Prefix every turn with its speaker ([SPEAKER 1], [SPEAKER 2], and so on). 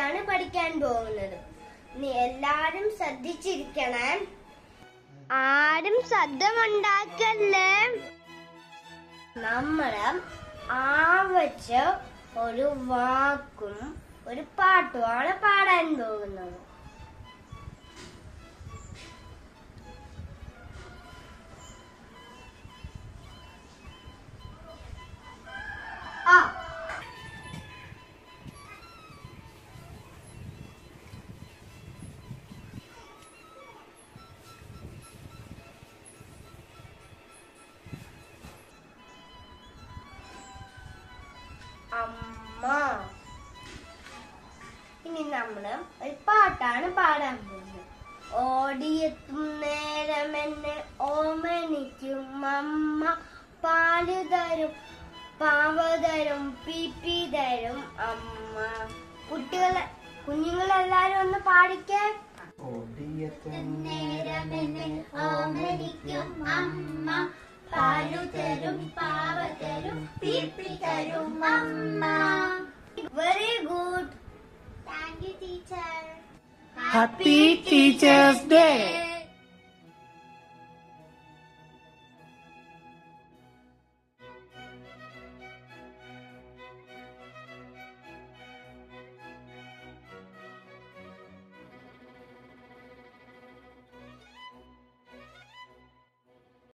[SPEAKER 1] പാട്ടാണ് പഠിക്കാൻ പോകുന്നത് നീ എല്ലാരും ശ്രദ്ധിച്ചിരിക്കണേ ആരും ശബ്ദമുണ്ടാക്കല്ലേ നമ്മള് ആവച്ച് ഒരു വാക്കും ഒരു പാട്ടുമാണ് പാടാൻ പോകുന്നത് ആ അമ്മ ഇനി നമ്മള് ഒരു പാട്ടാണ് പാടാൻ പോകുന്നത് ഓടിയെത്തും നേരം എന്നെ ഓമനിക്കും അമ്മ പാല് തരും പാവ തരും പിപ്പി തരും അമ്മ കുട്ടികളെ കുഞ്ഞുങ്ങളെല്ലാരും ഒന്ന് പാടിക്കേ
[SPEAKER 2] നേരമെന്നെ ഓമനിക്കും അമ്മ പാലു തരും പാവ തരും പിപ്പി തരും അമ്മ
[SPEAKER 1] very good
[SPEAKER 2] thank you teacher
[SPEAKER 3] Happy Teacher's Day!